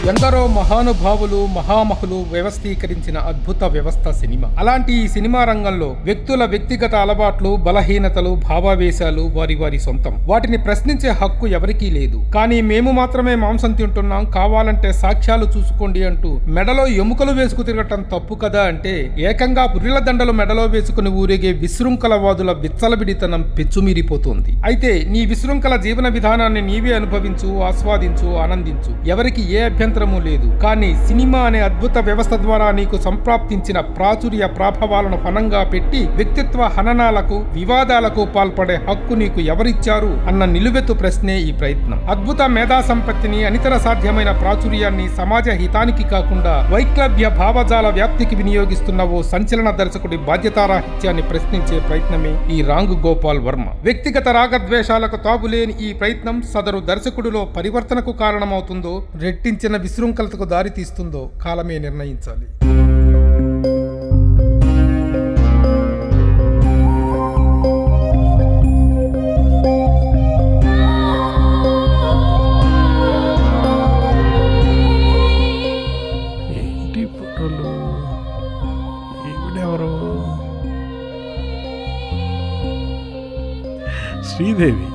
ఎందరో మహానుభావులు మహామహులు వ్యవస్థీకరించిన అద్భుత వ్యవస్థ సినిమా అలాంటి ఈ సినిమా రంగంలో వ్యక్తుల వ్యక్తిగత అలవాట్లు బలహీనతలు భావావేశాలు వారి వారి సొంతం వాటిని ప్రశ్నించే హక్కు ఎవరికీ లేదు కానీ మేము మాత్రమే మాంసం తింటున్నాం కావాలంటే సాక్ష్యాలు చూసుకోండి అంటూ మెడలో ఎముకలు వేసుకు తిరగటం తప్పు కదా అంటే ఏకంగా పుర్రెల దండలు మెడలో వేసుకుని ఊరేగే విశృంఖలవాదుల విచ్చలబిడితనం పెచ్చుమీరిపోతుంది అయితే నీ విశృంఖల జీవన విధానాన్ని నీవే అనుభవించు ఆస్వాదించు ఆనందించు ఎవరికి ఏ అభ్యంతరము లేదు కానీ సినిమా అనే అద్భుత వ్యవస్థ ద్వారా నీకు సంప్రాప్తించిన ప్రాచుర్య ప్రాభవాలను ఫనంగా పెట్టి వ్యక్తిత్వ హననాలకు వివాదాలకు పాల్పడే హక్కు నీకు ఎవరిచ్చారు అన్న నిలువెత్తు ప్రశ్నే ఈ ప్రయత్నం అద్భుత మేధా సంపత్తిని అనితర సాధ్యమైన ప్రాచుర్యాన్ని సమాజ హితానికి కాకుండా వైక్లభ్య భావజాల వ్యాప్తికి వినియోగిస్తున్న ఓ సంచలన దర్శకుడి బాధ్యతారాహిత్యాన్ని ప్రశ్నించే ప్రయత్నమే ఈ రాంగ్ గోపాల్ వర్మ వ్యక్తిగత రాగద్వేషాలకు తాబులేని ఈ ప్రయత్నం సదరు దర్శకుడిలో పరివర్తనకు కారణమవుతుందో రెట్టించిన విశృంఖలతకు దారి తీస్తుందో కాలమే నిర్ణయించాలి ఏంటి ఫోటోలు ఈవిడెవరు శ్రీదేవి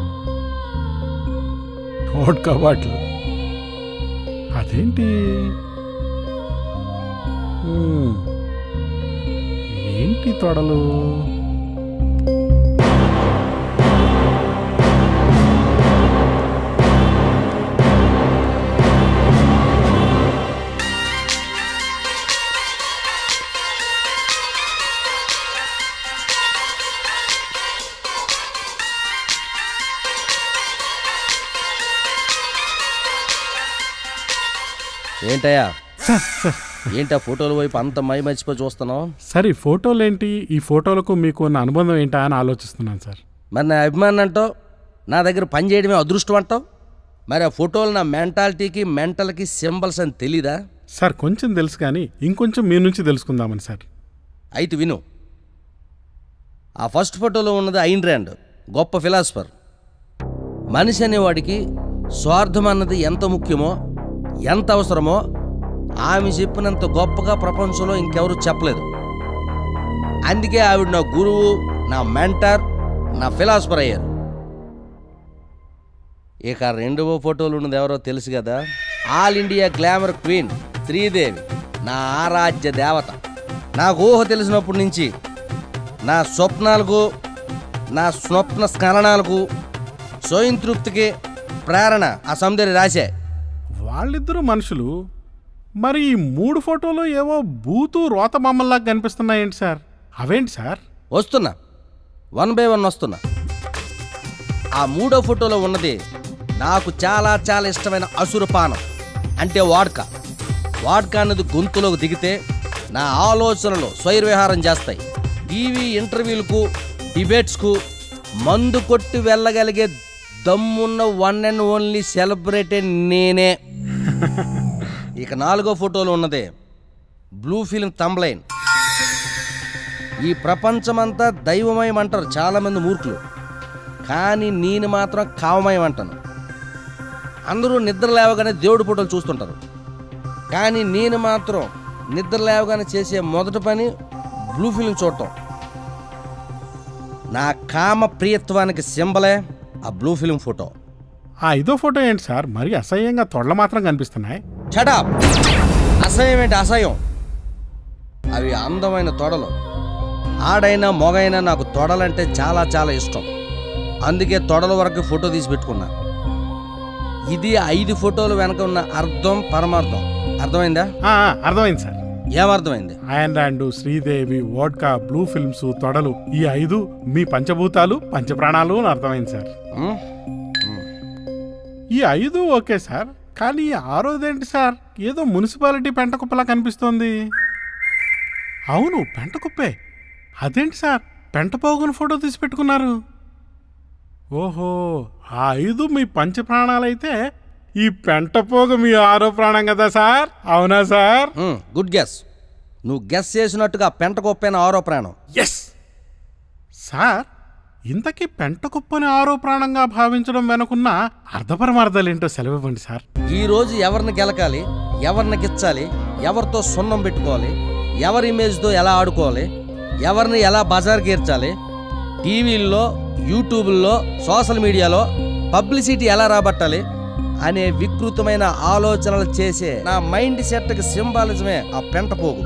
వోడ్కా బాటిల్ అదేంటి హ్మ్. ఏంటి తొడలు ఏంటయ్యా ఏంటా ఫోటోల వైపు అంత మై మర్చిపోయి చూస్తున్నావు సరే ఈ ఫోటోలు ఏంటి ఈ ఫోటోలకు మీకు ఉన్న అనుబంధం ఏంటా అని ఆలోచిస్తున్నాను సార్ మరి నా అభిమానం అంటావు నా దగ్గర పని చేయడమే అదృష్టం అంటావు మరి ఆ ఫోటోలు నా మెంటాలిటీకి మెంటల్కి సింబల్స్ అని తెలీదా సార్ కొంచెం తెలుసు కానీ ఇంకొంచెం మీ నుంచి తెలుసుకుందామని సార్ అయితే విను ఆ ఫస్ట్ ఫోటోలో ఉన్నది ఐన్ ర్యాండ్ గొప్ప ఫిలాసఫర్ మనిషి అనేవాడికి స్వార్థం అన్నది ఎంత ముఖ్యమో ఎంత అవసరమో ఆమె చెప్పినంత గొప్పగా ప్రపంచంలో ఇంకెవరు చెప్పలేదు అందుకే ఆవిడ నా గురువు నా మెంటర్ నా ఫిలాసఫర్ అయ్యారు ఇక రెండవ ఫోటోలు ఉన్నది ఎవరో తెలుసు కదా all India glamour queen Sridevi నా ఆరాధ్య దేవత నాకు ఊహ తెలిసినప్పటి నుంచి నా స్వప్నాలకు నా స్వప్న స్మరణాలకు స్వయం తృప్తికి ప్రేరణ ఆ సౌందర్య రాశే వాళ్ళిద్దరూ మనుషులు మరి ఈ మూడు ఫోటోలు ఏవో బూతు రోత బొమ్మల్లాగా కనిపిస్తున్నాయేంటి సార్ అవేంటి సార్ వస్తున్నా వన్ బై వన్ వస్తున్నా ఆ మూడో ఫోటోలో ఉన్నది నాకు చాలా చాలా ఇష్టమైన అసురపానం అంటే వాడ్క వాడ్క అన్నది గొంతులోకి దిగితే నా ఆలోచనలు స్వైర్విహారం చేస్తాయి టీవీ ఇంటర్వ్యూలకు డిబేట్స్కు మందు కొట్టి వెళ్ళగలిగే దమ్మున్న వన్ అండ్ ఓన్లీ సెలబ్రేటెడ్ నేనే ఇక నాలుగో ఫోటోలో ఉన్నదే బ్లూ ఫిల్మ్ తంబ్లైన్ ఈ ప్రపంచమంతా దైవమయం అంటారు చాలామంది మూర్ఖులు కానీ నేను మాత్రం కావమయం అంటాను అందరూ నిద్ర లేవగానే దేవుడి ఫోటోలు చూస్తుంటారు కానీ నేను మాత్రం నిద్ర లేవగానే చేసే మొదటి పని బ్లూ ఫిల్మ్ చూడటం నా కామ ప్రియత్వానికి సింబలే ఆ బ్లూ ఫిల్మ్ ఫోటో ఆ ఐదో ఫోటో ఏంటి సార్ మరి అసహ్యంగా తొడలు మాత్రం కనిపిస్తున్నాయి షటాప్ అసహ్యం ఏంటి అసహ్యం అవి అందమైన తొడలు ఆడైనా మొగైనా నాకు తొడలంటే చాలా చాలా ఇష్టం అందుకే తొడల వరకు ఫోటో తీసి పెట్టుకున్నా ఇది ఐదు ఫోటోలు వెనక ఉన్న అర్థం పరమార్థం అర్థమైందా ఆ, ఆ, అర్థమైంది సార్ ఏమర్థమైంది ఆయన land Sridevi vodka blue films తొడలు ఈ ఐదు మీ పంచభూతాలు పంచప్రాణాలు అని అర్థమైంది సార్ ఉం? ఈ ఐదు ఓకే సార్ కానీ ఈ ఆరోదేంటి సార్ ఏదో మున్సిపాలిటీ పెంటకుప్పలా కనిపిస్తోంది అవును పెంటకుప్పే అదేంటి సార్ పెంటపోగుని ఫోటో తీసి పెట్టుకున్నారు ఓహో ఆ ఐదు మీ పంచ ప్రాణాలైతే ఈ పెంటపోగు మీ ఆరో ప్రాణం కదా సార్ అవునా సార్ ఉం, గుడ్ గెస్ నువ్వు గెస్ చేసినట్టుగా పెంట గొప్పైన ఆరో ప్రాణం ఎస్ సార్ ఇంతకీ పెంట కుప్పని ఆరో ప్రాణంగా భావించడం వెనుకున్న అర్ధపరమార్థాలేంటో సెలవివ్వండి సార్ ఈ రోజు ఎవరిని గెలకాలి ఎవరిని గిచ్చాలి ఎవరితో సున్నం పెట్టుకోవాలి ఎవరి ఇమేజ్తో ఎలా ఆడుకోవాలి ఎవరిని ఎలా బజార్ గీర్చాలి టీవీల్లో యూట్యూబ్లో సోషల్ మీడియాలో పబ్లిసిటీ ఎలా రాబట్టాలి అనే వికృతమైన ఆలోచనలు చేసే నా మైండ్ సెట్కి సింబాలిజమే ఆ పెంట పోగు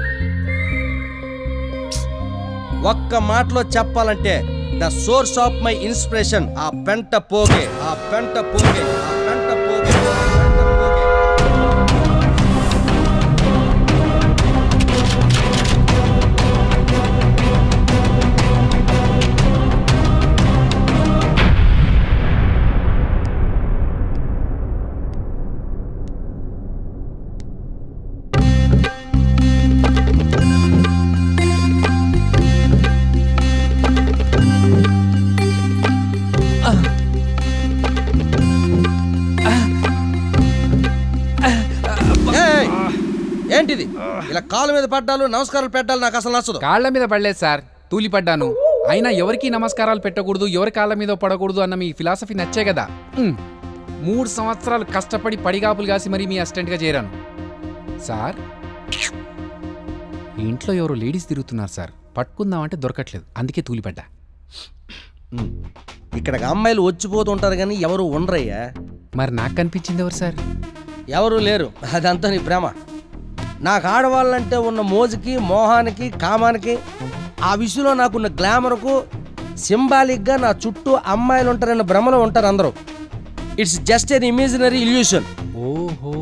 ఒక్క మాటలో చెప్పాలంటే the source of my inspiration ఆ పెంట పోగే ఆ పెంట పోగే ఆ పెంట పోగే ఆ పెంట పోగే ఏయ్! ఏంటిది ఇలా కాలు మీద పడ్డాలు నమస్కారాలు పెట్టాలి నాకు అసలు నచ్చదు కాళ్ళ మీద పడలేదు సార్ తూలిపడ్డాను అయినా ఎవరికి నమస్కారాలు పెట్టకూడదు ఎవరి కాళ్ళ మీద పడకూడదు అన్న మీ ఫిలాసఫీ నచ్చే కదా ఉమ్. మూడు సంవత్సరాలు కష్టపడి పడిగాపులు కాసి మరీ మీ అసిస్టెంట్గా చేరాను సార్ ఈ ఇంట్లో ఎవరు లేడీస్ తిరుగుతున్నారు సార్ పట్టుకుందామంటే దొరకట్లేదు అందుకే తూలిపడ్డా ఇక్కడికి అమ్మాయిలు వచ్చిపోతుంటారు కానీ ఎవరు ఉండరయ్యా మరి నాకు కనిపించింది ఎవరు సార్ ఎవరు లేరు అదంతా నీ ప్రేమ నాకు ఆడవాళ్ళంటే ఉన్న మోజుకి మోహానికి కామానికి ఆ విషయంలో నాకున్న గ్లామర్కు సింబాలిక్గా నా చుట్టూ అమ్మాయిలు ఉంటారన్న భ్రమలో ఉంటారు అందరూ it's just an imaginary illusion ఓహో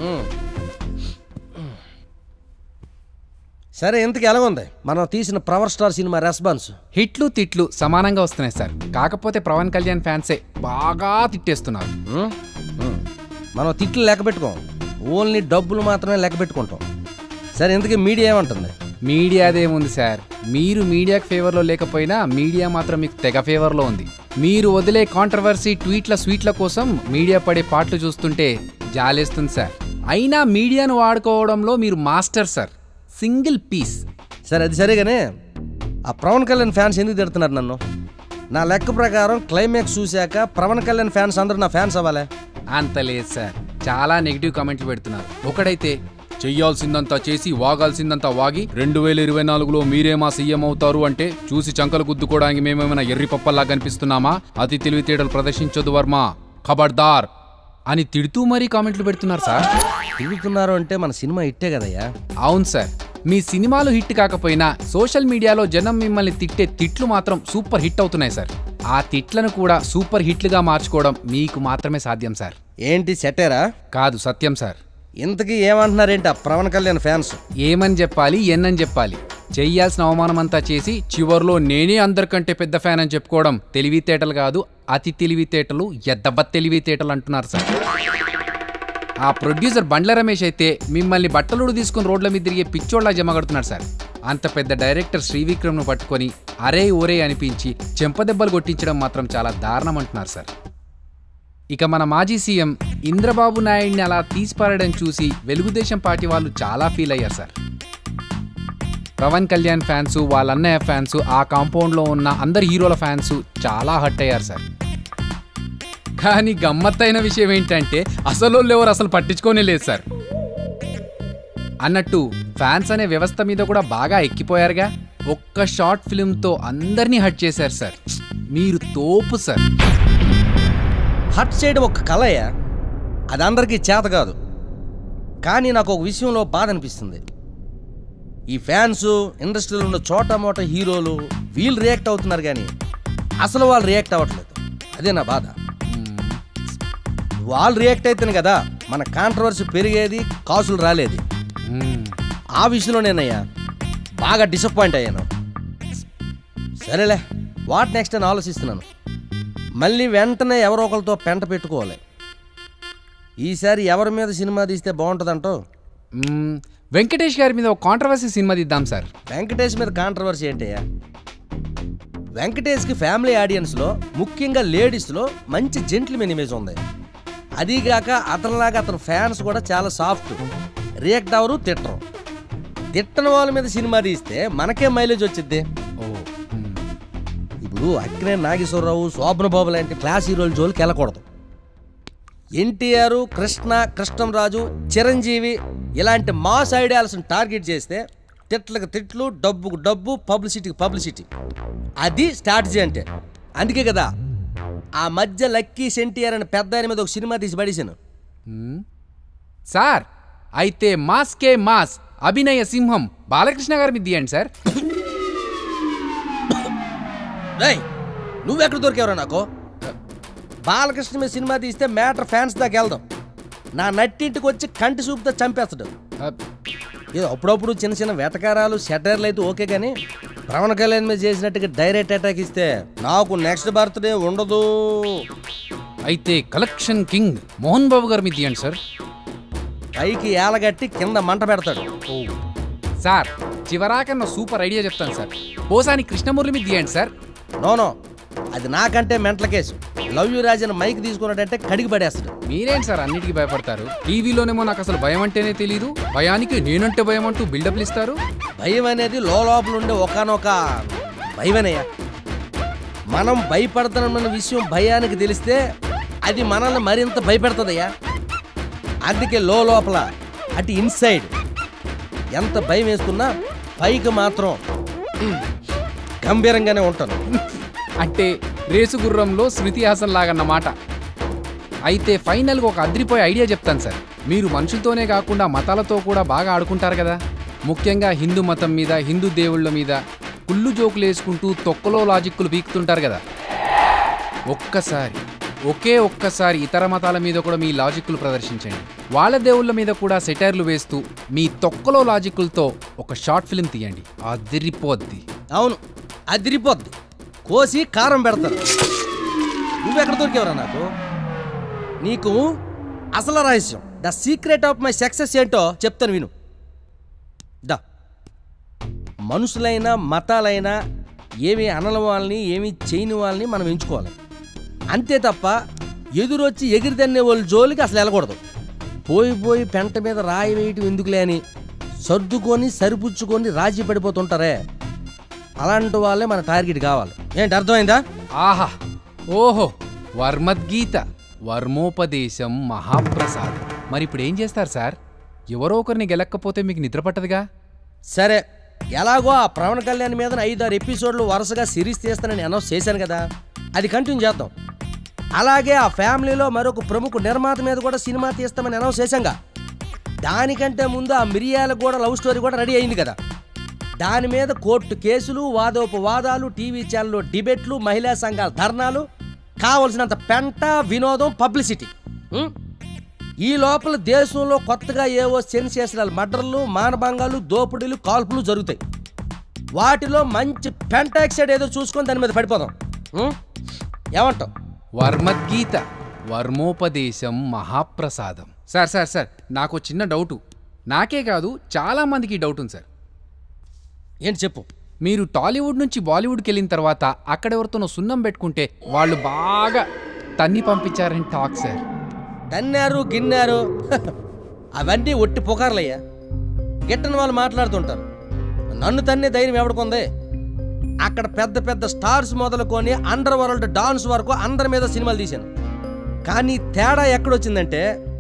సరే ఇంతకు ఎలాగుంది మనం తీసిన పవర్ స్టార్ సినిమా రెస్పాన్స్ హిట్లు తిట్లు సమానంగా వస్తున్నాయి సార్ కాకపోతే పవన్ కళ్యాణ్ ఫ్యాన్సే బాగా తిట్టేస్తున్నారు ఉం? ఉం. మనం తిట్లు లెక్క పెట్టుకోం ఓన్లీ డబ్బులు మాత్రమే లెక్క పెట్టుకుంటాం సరే ఇంతకీ మీడియా ఏమంటుంది మీడియాదేముంది సార్ మీరు మీడియాకి ఫేవర్లో లేకపోయినా మీడియా మాత్రం మీకు తెగ ఫేవర్లో ఉంది మీరు వదిలే కాంట్రవర్సీ ట్వీట్ల స్వీట్ల కోసం మీడియా పడే పాటలు చూస్తుంటే జాలేస్తుంది సార్ అయినా మీడియాను వాడుకోవడంలో మీరు మాస్టర్ సార్ సింగిల్ పీస్ సరే అది సరేగానే ఆ పవన్ కళ్యాణ్ ఫ్యాన్స్ ఎందుకు తిడుతున్నారు నన్ను నా లెక్క ప్రకారం క్లైమాక్స్ చూశాక పవన్ కళ్యాణ్ ఫ్యాన్స్ అందరూ నా ఫ్యాన్స్ అవ్వాలి అంత లేదు సార్ చాలా నెగిటివ్ కామెంట్లు పెడుతున్నారు ఒకడైతే చెయ్యాల్సిందంతా చేసి వాగాల్సిందంతా వాగి రెండు వేల ఇరవై నాలుగులో మీరే మా సీఎం అవుతారు అంటే చూసి చంకలు గుద్దుకోవడానికి మేమేమైనా ఎర్రి పప్పల్లా కనిపిస్తున్నామా అతి తెలివితేటలు ప్రదర్శించొద్దు వర్మ ఖబర్దార్ అని తిడుతూ మరీ కామెంట్లు పెడుతున్నారు సార్ తిరుగుతున్నారు అంటే మన సినిమా ఇట్టే కదయ్యా అవును సార్ మీ సినిమాలు హిట్ కాకపోయినా సోషల్ మీడియాలో జనం మిమ్మల్ని తిట్టే తిట్లు మాత్రం సూపర్ హిట్ అవుతున్నాయి సార్ ఆ తిట్లను కూడా సూపర్ హిట్లుగా మార్చుకోవడం మీకు మాత్రమే సాధ్యం సార్ ఏంటి సెటేరా కాదు సత్యం సార్ ఇంతకీ ఏమంటున్నారేంటి ఆ పవన్ కళ్యాణ్ ఫ్యాన్స్ ఏమని చెప్పాలి ఎన్నని చెప్పాలి చెయ్యాల్సిన అవమానమంతా చేసి చివర్లో నేనే అందరికంటే పెద్ద ఫ్యాన్ అని చెప్పుకోవడం తెలివితేటలు కాదు అతి తెలివితేటలు ఎద్దబ్బ తెలివితేటలు అంటున్నారు సార్ ఆ ప్రొడ్యూసర్ బండ్ల రమేష్ అయితే మిమ్మల్ని బట్టలుడు తీసుకుని రోడ్ల మీద తిరిగే పిచ్చోళ్ళ జమగడుతున్నాడు సార్ అంత పెద్ద డైరెక్టర్ శ్రీవిక్రమ్ను పట్టుకొని అరే ఒరే అనిపించి చెంపదెబ్బలు కొట్టించడం మాత్రం చాలా దారుణం అంటున్నారు సార్ ఇక మన మాజీ సీఎం ఇంద్రబాబు నాయుడిని అలా తీసిపారడం చూసి వెలుగుదేశం పార్టీ వాళ్ళు చాలా ఫీల్ అయ్యారు సార్ పవన్ కళ్యాణ్ ఫ్యాన్స్ వాళ్ళ అన్నయ్య ఫ్యాన్స్ ఆ కాంపౌండ్లో ఉన్న అందరు హీరోల ఫ్యాన్స్ చాలా హట్ అయ్యారు సార్ కానీ గమ్మత్తైన విషయం ఏంటంటే అసలు ఎవరు అసలు పట్టించుకోనే లేదు సార్ అన్నట్టు ఫ్యాన్స్ అనే వ్యవస్థ మీద కూడా బాగా ఎక్కిపోయారుగా ఒక్క షార్ట్ ఫిల్మ్తో అందరినీ హట్ చేశారు సార్ మీరు తోపు సార్ హట్ చేయడం ఒక కళయ్యా అది అందరికీ చేత కాదు కానీ నాకు ఒక విషయంలో బాధ అనిపిస్తుంది ఈ ఫ్యాన్స్ ఇండస్ట్రీలో ఉన్న చోట మోట హీరోలు వీళ్ళు రియాక్ట్ అవుతున్నారు కానీ అసలు వాళ్ళు రియాక్ట్ అవ్వట్లేదు అదే నా బాధ వాళ్ళు రియాక్ట్ అయితేనే కదా మన కాంట్రవర్సీ పెరిగేది కాసులు రాలేదు మ్మ్. ఆ విషయంలో నేనయ్యా బాగా డిసప్పాయింట్ అయ్యాను సరేలే వాట్ నెక్స్ట్ అని ఆలోచిస్తున్నాను మళ్ళీ వెంటనే ఎవరో ఒకరితో పెంట పెట్టుకోవాలి ఈసారి ఎవరి మీద సినిమా తీస్తే బాగుంటుందంటో మ్మ్. వెంకటేష్ గారి మీద ఒక కాంట్రవర్సీ సినిమా తీద్దాం సార్ వెంకటేష్ మీద కాంట్రవర్సీ ఏంటయ్యా వెంకటేష్కి ఫ్యామిలీ ఆడియన్స్లో ముఖ్యంగా లేడీస్లో మంచి జెంట్లమెన్ ఇమేజ్ ఉంది అదీగాక అతనిలాగా అతని ఫ్యాన్స్ కూడా చాలా సాఫ్ట్ రియాక్ట్ అవరు తిట్టరు తిట్టని వాళ్ళ మీద సినిమా తీస్తే మనకే మైలేజ్ వచ్చిద్ది ఓ మ్మ్. ఇప్పుడు ఇప్పుడు అక్కినే నాగేశ్వరరావు శోభన బాబు లాంటి క్లాస్ హీరోల జోలికి వెళ్ళకూడదు ఎన్టీఆర్ కృష్ణ కృష్ణంరాజు చిరంజీవి ఇలాంటి మాస్ ఐడియాల్స్ని టార్గెట్ చేస్తే తిట్లకు తిట్లు డబ్బుకు డబ్బు పబ్లిసిటీకి పబ్లిసిటీ అది స్ట్రాటజీ అంటే అందుకే కదా ఆ మధ్య లక్కీ ఎన్టీఆర్ అనే పెద్ద ఆయన మీద ఒక సినిమా తీసి పడేశాను హ్మ్? సార్ అయితే మాస్కే మాస్ అభినయ సింహం బాలకృష్ణ గారి మీద తీయండి సార్ రేయ్ నువ్వెక్కడ దొరికేవరా నాకు బాలకృష్ణ మీద సినిమా తీస్తే మ్యాటర్ ఫ్యాన్స్ దాకా వెళ్దాం నా నట్టింటికి వచ్చి కంటి చూపుతో చంపేస్తాడు ఆ, ఏదో అప్పుడప్పుడు చిన్న చిన్న వెటకారాలు షటర్లు అయితే ఓకే కానీ పవన్ కళ్యాణ్ మీద చేసినట్టుగా డైరెక్ట్ అటాక్ ఇస్తే నాకు నెక్స్ట్ బర్త్డే ఉండదు అయితే కలెక్షన్ కింగ్ మోహన్ బాబు గారి మీద తీయండి సార్ పైకి ఏలగట్టి కింద మంట పెడతాడు ఓ సార్ చివరాకన్నా సూపర్ ఐడియా చెప్తాను సార్ పోసాని కృష్ణమురళి మీద తీయండి సార్ నోనో అది నాకంటే mental case love you Rajan mike తీసుకున్నాడంటే కడిగి పడేస్తాడు మీరేంటి సార్ అన్నిటికీ భయపడతారు టీవీలోనేమో నాకు అసలు భయం అంటేనే తెలియదు భయానికి నేనంటే భయం అంటూ బిల్డప్లు ఇస్తారు భయం అనేది లోపల ఉండే ఒకనొక భయమేనయ్యా మనం భయపడుతున్నామన్న విషయం భయానికి తెలిస్తే అది మనల్ని మరింత భయపెడుతుందయ్యా అందుకే లో లోపల అటు ఇన్సైడ్ ఎంత భయం వేసుకున్నా పైకి మాత్రం ఉమ్, గంభీరంగానే ఉంటాను అంటే రేసు గుర్రంలో శృతి హాసన్ లాగన్నమాట అయితే ఫైనల్గా ఒక అద్రిపోయే ఐడియా చెప్తాను సార్ మీరు మనుషులతోనే కాకుండా మతాలతో కూడా బాగా ఆడుకుంటారు కదా ముఖ్యంగా హిందూ మతం మీద హిందూ దేవుళ్ళ మీద కుళ్ళు జోకులు వేసుకుంటూ తొక్కలో లాజిక్కులు పీకుతుంటారు కదా ఒక్కసారి ఒకే ఒక్కసారి ఇతర మతాల మీద కూడా మీ లాజిక్కులు ప్రదర్శించండి వాళ్ళ దేవుళ్ళ మీద కూడా సెటైర్లు వేస్తూ మీ తొక్కలో లాజిక్కులతో ఒక షార్ట్ ఫిల్మ్ తీయండి అదిరిపోద్ది అవును అదిరిపోద్ది కోసి కారం పెడతారు నువ్వెక్కడ దొరికేవరా నాకు నీకు అసలు రహస్యం the secret of my success ఏంటో చెప్తాను విను దా మనుషులైనా మతాలైనా ఏమి అనల వాళ్ళని ఏమి చేయని వాళ్ళని మనం ఎంచుకోవాలి అంతే తప్ప ఎదురొచ్చి ఎగిరిదన్నే వాళ్ళ జోలికి అసలు వెళ్ళకూడదు పోయి పోయి పెంట మీద రాయి వేయటం ఎందుకులే అని సర్దుకొని సరిపుచ్చుకొని రాజీ పడిపోతుంటారే అలాంటి వాళ్ళే మన టార్గెట్ కావాలి ఏంటి అర్థమైందా ఆహా ఓహో వర్మద్గీత వర్మోపదేశం మహాప్రసాదం మరి ఇప్పుడు ఏం చేస్తారు సార్ ఎవరో ఒకరిని గెలక్కపోతే మీకు నిద్ర పట్టదుగా సరే ఎలాగో ఆ పవన్ కళ్యాణ్ మీద ఐదారు ఎపిసోడ్లు వరుసగా సిరీస్ తీస్తానని అనౌన్స్ చేశాను కదా అది కంటిన్యూ చేద్దాం అలాగే ఆ ఫ్యామిలీలో మరొక ప్రముఖ నిర్మాత మీద కూడా సినిమా తీస్తామని అనౌన్స్ చేశాంగా దానికంటే ముందు ఆ మిరియాల కూడా లవ్ స్టోరీ కూడా రెడీ అయింది కదా దాని మీద కోర్టు కేసులు వాదోపవాదాలు టీవీ ఛానల్లో డిబేట్లు మహిళా సంఘాల ధర్నాలు కావలసినంత పెంట వినోదం పబ్లిసిటీ ఉం? ఈ లోపల దేశంలో కొత్తగా ఏవో సెన్సేషనల్ మర్డర్లు మానభంగాలు దోపిడీలు కాల్పులు జరుగుతాయి వాటిలో మంచి పెంటాక్సైడ్ ఏదో చూసుకొని దాని మీద పడిపోదాం ఉం? ఏమంటావు వర్మద్గీత వర్మోపదేశం మహాప్రసాదం సార్ సార్ సార్ నాకు చిన్న డౌటు నాకే కాదు చాలా మందికి ఈ డౌట్ ఉంది సార్ ఏంటి చెప్పు మీరు టాలీవుడ్ నుంచి బాలీవుడ్కి వెళ్ళిన తర్వాత అక్కడెవరితోనో సున్నం పెట్టుకుంటే వాళ్ళు బాగా తన్ని పంపించారని టాక్ సార్ తన్నారు గిన్నారు అవన్నీ ఒట్టి పుకార్లయ్యా గిట్టని వాళ్ళు మాట్లాడుతుంటారు నన్ను తన్నే ధైర్యం ఎవడుకుంది అక్కడ పెద్ద పెద్ద స్టార్స్ మొదలుకొని అండర్ వరల్డ్ డాన్స్ వరకు అందరి మీద సినిమాలు తీశాను కానీ తేడా ఎక్కడొచ్చిందంటే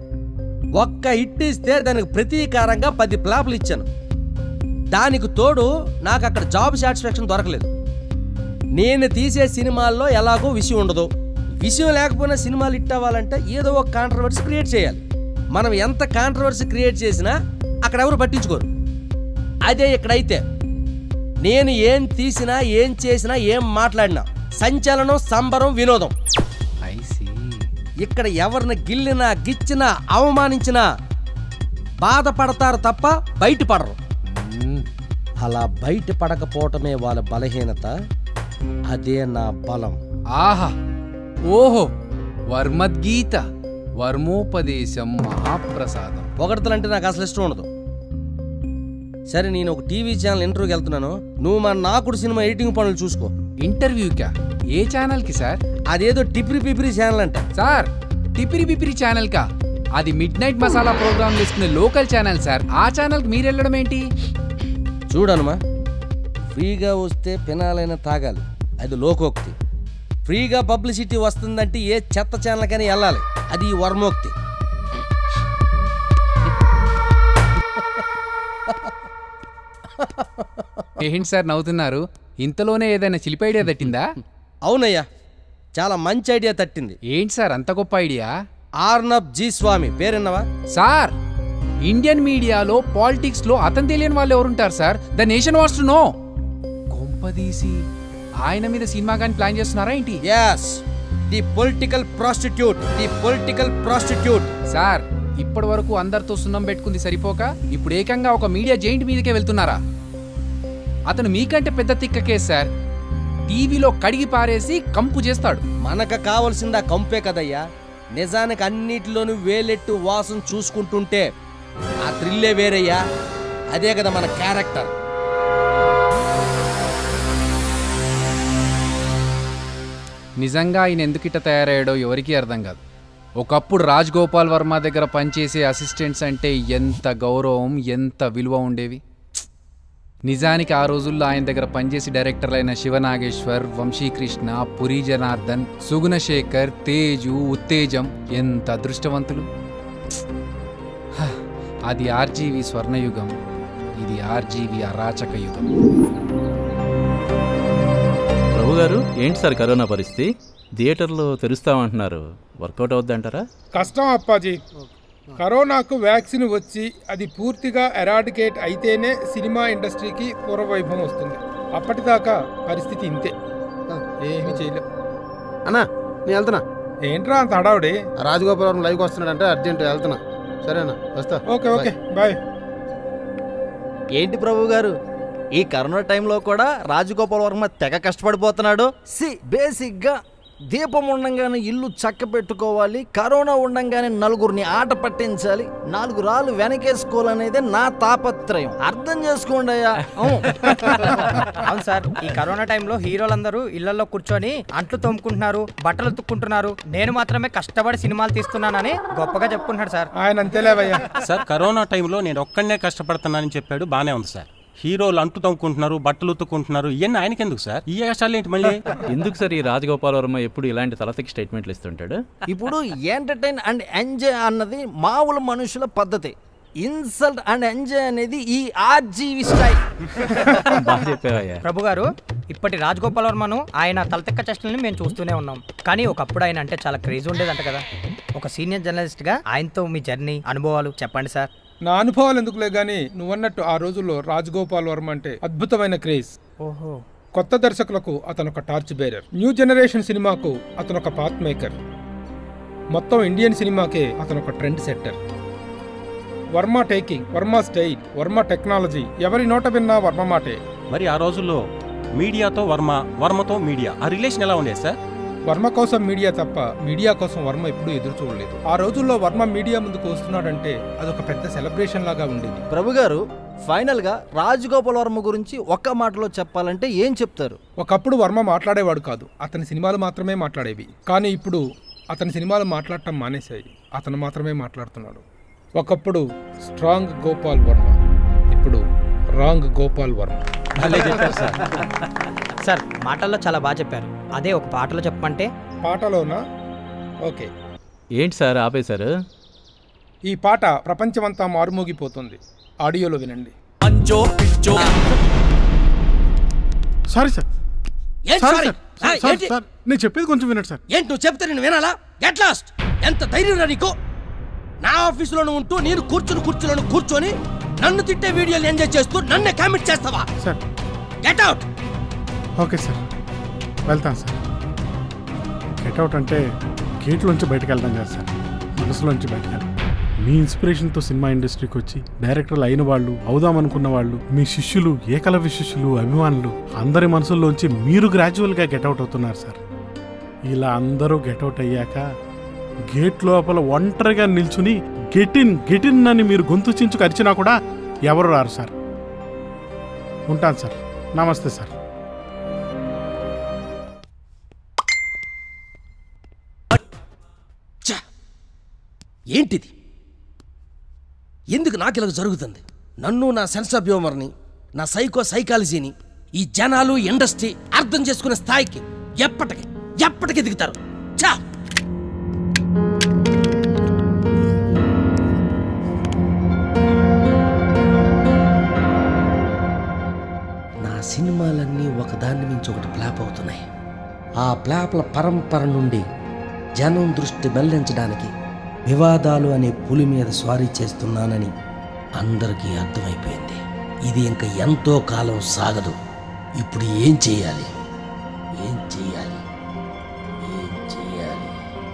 ఒక్క హిట్ ఇస్తే దానికి ప్రతీకారంగా పది ప్లాపులు ఇచ్చాను దానికి తోడు నాకు అక్కడ జాబ్ సాటిస్ఫాక్షన్ దొరకలేదు నేను తీసే సినిమాల్లో ఎలాగో విషయం ఉండదు విషయం లేకపోయినా సినిమాలు హిట్ అవ్వాలంటే ఏదో ఒక కాంట్రవర్సీ క్రియేట్ చేయాలి మనం ఎంత కాంట్రవర్సీ క్రియేట్ చేసినా అక్కడ ఎవరు పట్టించుకోరు అదే ఇక్కడైతే నేను ఏం తీసినా ఏం చేసినా ఏం మాట్లాడినా సంచలనం సంబరం వినోదం ఐ సీ ఇక్కడ ఎవరిని గిల్లినా గిచ్చినా అవమానించినా బాధపడతారు తప్ప బయటపడరు అలా బయట పడకపోవటమే వాళ్ళ బలహీనత అదే నా బలం ఆహా ఓహో వర్మద్గీత వర్మోపదేశం మహాప్రసాదం పొగడతలంటే నాకు అసలు ఇష్టం ఉండదు సరే నేను ఒక టీవీ ఛానల్ ఇంటర్వ్యూకి వెళ్తున్నాను నువ్వు మా నాకుడు సినిమా ఎడిటింగ్ పనులు చూసుకో ఇంటర్వ్యూకా ఏ ఛానల్కి సార్ అదేదో టిప్రి పిప్రి ఛానల్ అంట సార్ టిపిరి పిపిరి ఛానల్ కా అది మిడ్ నైట్ మసాలా ప్రోగ్రామ్ తీసుకునే లోకల్ ఛానల్ సార్ ఆ ఛానల్కి మీరు వెళ్ళడం ఏంటి చూడనుమా ఫ్రీగా వస్తే పినాలైనా తాగాలి అది లోకోక్తి ఫ్రీగా పబ్లిసిటీ వస్తుందంటే ఏ చెత్త ఛానల్కైనా వెళ్ళాలి అది ఈ వర్మోక్తి ఏంటి సార్ నవ్వుతున్నారు ఇంతలోనే ఏదైనా చిలిపి ఐడియా తట్టిందా అవునయ్యా చాలా మంచి ఐడియా తట్టింది ఏంటి సార్ అంత గొప్ప ఐడియా ఆర్నబ్ జీ స్వామి పేరున్నవా సార్ ఇండియన్ మీడియాలో పాలిటిక్స్ లో అతను తెలియని వాళ్ళు ఎవరుంటారు సార్ ద నేషన్ వాస్ టు నో కొంపదీసి ఆయన మీద సినిమా కానీ ప్లాన్ చేస్తున్నారా ఏంటి yes the political prostitute the political prostitute sir ఇప్పటి వరకు అందరితో సున్నం పెట్టుకుంది సరిపోక ఇప్పుడు ఏకంగా ఒక మీడియా జైంట్ మీదకే వెళ్తున్నారా అతను మీకంటే పెద్ద తిక్క కేసు సార్ టీవీలో కడిగి పారేసి కంపు చేస్తాడు మనకు కావలసింది ఆ కంపే కదయ్యా నిజానికి అన్నిటిలోనూ వేలెట్టు వాసన చూసుకుంటుంటే ఆ థ్రిల్లే వేరయ్యా అదే కదా మన క్యారెక్టర్ నిజంగా ఆయన ఎందుకిట తయారయ్యాడో ఎవరికీ అర్థం కాదు ఒకప్పుడు రాజ్ గోపాల్ వర్మ దగ్గర పనిచేసే అసిస్టెంట్స్ అంటే ఎంత గౌరవం ఎంత విలువ ఉండేవి నిజానికి ఆ రోజుల్లో ఆయన దగ్గర పనిచేసి డైరెక్టర్లైన శివనాగేశ్వర్ వంశీకృష్ణ పురి జనార్దన్ సుగుణశేఖర్ తేజు ఉత్తేజం ఎంత అదృష్టవంతులు హ, అది ఆర్జీవి స్వర్ణయుగం ఇది ఆర్జీవి అరాచక యుగం ప్రభు గారు ఏంటి సార్ కరోనా పరిస్థితి థియేటర్లు తెరుస్తామంటున్నారు వర్కౌట్ అవుద్దంటారా కష్టం అప్పాజీ కరోనాకు వ్యాక్సిన్ వచ్చి అది పూర్తిగా ఎరాడికేట్ అయితేనే సినిమా ఇండస్ట్రీకి పూర్వవైభవం వస్తుంది అప్పటిదాకా పరిస్థితి ఇంతే ఏమీ చేయలేం అన్నా నేను వెళ్తున్నా ఏంట్రా అంత హడావుడి రాజగోపాలవరం లైవ్కి వస్తున్నాడంటే అర్జెంట్ వెళ్తున్నా సరేనా వస్తా ఓకే ఓకే బాయ్ ఏంటి ప్రభు గారు ఈ కరోనా టైంలో కూడా రాజగోపాల్ వర్మ తెగ కష్టపడిపోతున్నాడు సి బేసిక్గా దీపం ఉండంగానే ఇల్లు చక్క పెట్టుకోవాలి కరోనా ఉండంగానే నలుగురిని ఆట పట్టించాలి నాలుగు రాళ్ళు వెనకేసుకోవాలనేదే నా తాపత్రయం అర్థం చేసుకోండి అయ్యా అవును. అవును సార్ ఈ కరోనా టైంలో హీరోలందరూ ఇళ్లలో కూర్చొని అంట్లు తోముకుంటున్నారు బట్టలు తుక్కుంటున్నారు నేను మాత్రమే కష్టపడి సినిమాలు తీస్తున్నానని గొప్పగా చెప్పుకుంటున్నాడు సార్ ఆయన అంతేలేవయ్యా సార్ కరోనా టైంలో నేను ఒక్కడనే కష్టపడుతున్నానని చెప్పాడు బానే ఉంది సార్ హీరోలు అంటు తమ్ముకుంటున్నారు బట్టలు ఉత్తుకుంటున్నారు ఇవన్నీ ఆయనకి ఎందుకు సార్ ఈ కష్టాలు ఏంటి మళ్ళీ ఎందుకు సార్ ఈ రాజగోపాల్ వర్మ ఎప్పుడు ఇలాంటి తలతకి స్టేట్మెంట్లు ఇస్తుంటాడు ఇప్పుడు ఎంటర్టైన్ అండ్ ఎంజాయ్ అన్నది మామూలు మనుషుల పద్ధతి ఇన్సల్ట్ అండ్ ఎంజాయ్ అనేది ఈ ఆర్జీవి స్టైల్ బాగా చెప్పావయ్యా ప్రభు గారు ఇప్పటి రాజగోపాల్ వర్మను ఆయన తలతెక్క చేష్టల్ని మేము చూస్తూనే ఉన్నాం కానీ ఒకప్పుడు ఆయన అంటే చాలా క్రేజ్ ఉండేదంట కదా ఒక సీనియర్ జర్నలిస్ట్గా ఆయనతో మీ జర్నీ అనుభవాలు చెప్పండి సార్ నా అనుభవాలు ఎందుకులే గానీ నువ్వన్నట్టు ఆ రోజుల్లో రాజగోపాల్ వర్మ అంటే అద్భుతమైన క్రేజ్ ఓహో కొత్త దర్శకులకు అతను ఒక టార్చ్ బేరర్ న్యూ జనరేషన్ సినిమాకు అతను ఒక పాత్ మేకర్ మొత్తం ఇండియన్ సినిమాకే అతను ఒక trend setter Varma taking Varma style Varma technology ఎవరి నోట విన్నా వర్మ మాటే మరి ఆ రోజుల్లో మీడియాతో వర్మ వర్మతో మీడియా ఆ రిలేషన్ ఎలా ఉండేది సార్ వర్మ కోసం మీడియా తప్ప మీడియా కోసం వర్మ ఎప్పుడూ ఎదురు చూడలేదు ఆ రోజుల్లో వర్మ మీడియా ముందుకు వస్తున్నాడంటే అదొక పెద్ద సెలబ్రేషన్ లాగా ఉండేది ప్రభు గారు ఫైనల్ గా రాజగోపాల్ వర్మ గురించి ఒక్క మాటలో చెప్పాలంటే ఏం చెప్తారు ఒకప్పుడు వర్మ మాట్లాడేవాడు కాదు అతని సినిమాలు మాత్రమే మాట్లాడేవి కానీ ఇప్పుడు అతని సినిమాలు మాట్లాడటం మానేశాయి అతను మాత్రమే మాట్లాడుతున్నాడు ఒకప్పుడు స్ట్రాంగ్ గోపాల్ వర్మ ఇప్పుడు రాంగ్ గోపాల్ వర్మ భలే చెప్పారు సార్ సార్ మాటల్లో చాలా బాగా చెప్పారు అదే ఒక పాటలో చెప్పమంటే పాటలోనా ఓకే ఏంటి సార్ ఆపేశారు ఈ పాట ప్రపంచమంతా మారుమోగిపోతుంది ఆడియోలో వినండి సారీ సార్ ఏం సారీ సారీ? సార్ ఆ, సార్ ఏంటి? సార్ నేను చెప్పేది కొంచెం వినండి సార్ ఏంటి నువ్వు చెప్తే నేను వినాలా గెట్ లాస్ట్ ఎంత ధైర్యం రా నీకు నా ఆఫీసులోనే ఉంటూ నేను కూర్చుని కూర్చుని కూర్చొని నన్ను తిట్టే వీడియోలు ఎంజాయ్ చేస్తూ నన్నే కామెంట్ చేస్తావా sir get out okay sir వెళ్తాను సార్ గెట్అవుట్ అంటే గేట్లోంచి బయటకు వెళ్తాం కదా సార్ మనసులోంచి బయటకు వెళ్తాం మీ ఇన్స్పిరేషన్తో సినిమా ఇండస్ట్రీకి వచ్చి డైరెక్టర్లు అయిన వాళ్ళు అవుదామనుకున్న వాళ్ళు మీ శిష్యులు ఏకలవ్య శిష్యులు అభిమానులు అందరి మనసుల్లోంచి మీరు గ్రాడ్యువల్గా గెట్అవుట్ అవుతున్నారు సార్ ఇలా అందరూ గెట్అవుట్ అయ్యాక గేట్ లోపల ఒంటరిగా నిల్చుని గెటిన్ గెటిన్ అని మీరు గొంతు చించుకు అరిచినా కూడా ఎవరు రారు సార్ ఉంటాను సార్ నమస్తే సార్ ఛ! ఏంటిది ఎందుకు నాకు ఇలా జరుగుతుంది నన్ను నా సెన్స్ ఆఫ్ హ్యూమర్ని నా సైకో సైకాలజీని ఈ జనాలు ఇండస్ట్రీ అర్థం చేసుకునే స్థాయికి ఎప్పటికి ఎప్పటికి ఎదుగుతారు చా నా సినిమాలన్నీ ఒకదాన్ని మించి ఒకటి ప్లాప్ అవుతున్నాయి ఆ ప్లాప్ల పరంపర నుండి జనం దృష్టి మళ్లించడానికి వివాదాలు అనే పులి మీద స్వారీ చేస్తున్నానని అందరికీ అర్థమైపోయింది ఇది ఇంకా ఎంతో కాలం సాగదు ఇప్పుడు ఏం చేయాలి ఏం చేయాలి ఏం చేయాలి